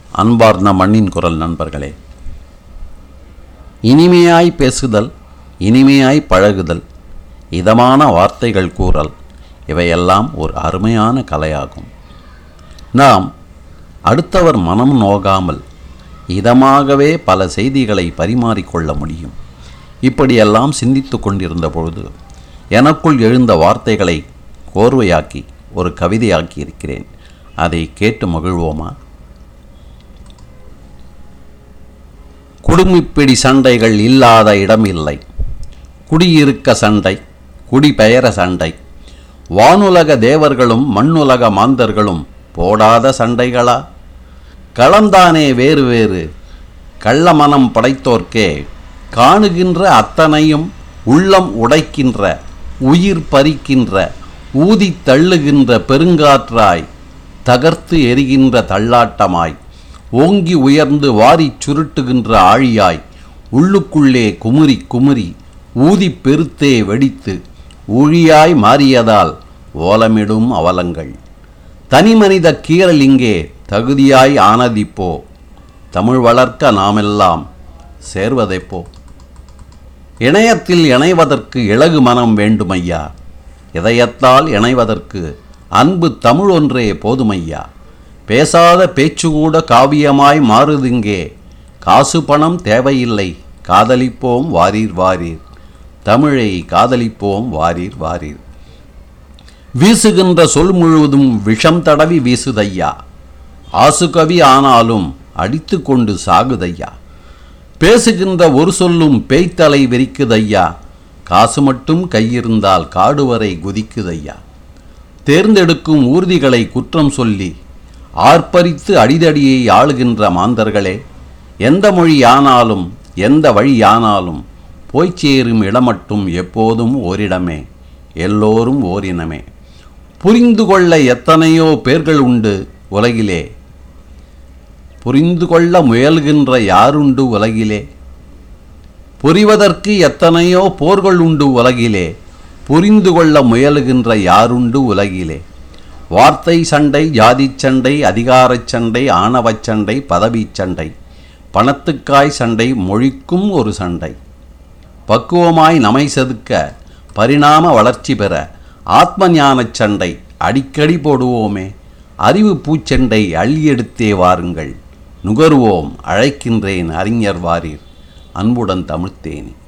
அன்பார்ந்த மண்ணின் குரல் நண்பர்களே இனிமையாய் பேசுதல் இனிமையாய் பழகுதல் இதமான வார்த்தைகள் கூறல் இவையெல்லாம் ஒரு அருமையான கலையாகும் நாம் அடுத்தவர் மனம் நோகாமல் இதமாகவே பல செய்திகளை பரிமாறிக்கொள்ள முடியும் இப்படியெல்லாம் சிந்தித்து கொண்டிருந்த பொழுது எனக்குள் எழுந்த வார்த்தைகளை கோர்வையாக்கி ஒரு கவிதையாக்கி இருக்கிறேன் அதை கேட்டு மகிழ்வோமா குடுமிப்பிடி சண்டைகள் இல்லாத இடம் இல்லை குடியிருக்க சண்டை குடிபெயர சண்டை வானுலக தேவர்களும் மண்ணுலக மாந்தர்களும் போடாத சண்டைகளா களம்தானே வேறு வேறு கள்ள மனம் படைத்தோர்க்கே காணுகின்ற அத்தனையும் உள்ளம் உடைக்கின்ற உயிர் பறிக்கின்ற ஊதித் தள்ளுகின்ற பெருங்காற்றாய் தகர்த்து எரிகின்ற தள்ளாட்டமாய் ஓங்கி உயர்ந்து வாரிச் சுருட்டுகின்ற ஆழியாய் உள்ளுக்குள்ளே குமுறி குமுறி ஊதிப் பெருத்தே வெடித்து ஊழியாய் மாறியதால் ஓலமிடும் அவலங்கள் தனிமனித கீறல் இங்கே தகுதியாய் ஆனதிப்போ தமிழ் வளர்க்க நாமெல்லாம் சேர்வதைப்போ இணையத்தில் இணைவதற்கு இலகு மனம் வேண்டுமையா இதயத்தால் இணைவதற்கு அன்பு தமிழ் ஒன்றே போதுமையா பேசாத பேச்சு கூட காவியமாய் மாறுதிங்கே காசு பணம் தேவையில்லை காதலிப்போம் வாரீர் வாரீர் தமிழை காதலிப்போம் வாரீர் வாரீர் வீசுகின்ற சொல் முழுவதும் விஷம் தடவி வீசுதையா ஆசுகவி ஆனாலும் அடித்து கொண்டு சாகுதையா பேசுகின்ற ஒரு சொல்லும் பேய்த்தலை வெறிக்குதையா காசு மட்டும் கையிருந்தால் காடு வரை குதிக்குதையா தேர்ந்தெடுக்கும் ஊர்திகளை குற்றம் சொல்லி ஆர்ப்பரித்து அடிதடியை ஆளுகின்ற மாந்தர்களே எந்த மொழியானாலும் எந்த வழியானாலும் போய்ச் சேரும் இடமட்டும் எப்போதும் ஓரிடமே எல்லோரும் ஓரினமே புரிந்து கொள்ள எத்தனையோ பேர்கள் உண்டு உலகிலே புரிந்து கொள்ள முயல்கின்ற யாருண்டு உலகிலே புரிவதற்கு எத்தனையோ போர்கள் உண்டு உலகிலே புரிந்து கொள்ள முயலுகின்ற யாருண்டு உலகிலே வார்த்தை சண்டை ஜாதிச் சண்டை அதிகாரச் சண்டை ஆணவச் சண்டை பதவிச் சண்டை பணத்துக்காய் சண்டை மொழிக்கும் ஒரு சண்டை பக்குவமாய் நமை செதுக்க பரிணாம வளர்ச்சி பெற ஆத்ம ஞானச் சண்டை அடிக்கடி போடுவோமே அறிவு பூச்செண்டை அள்ளி எடுத்தே வாருங்கள் நுகர்வோம் அழைக்கின்றேன் அறிஞர் வாரீர் அன்புடன் தமிழ்த்தேனி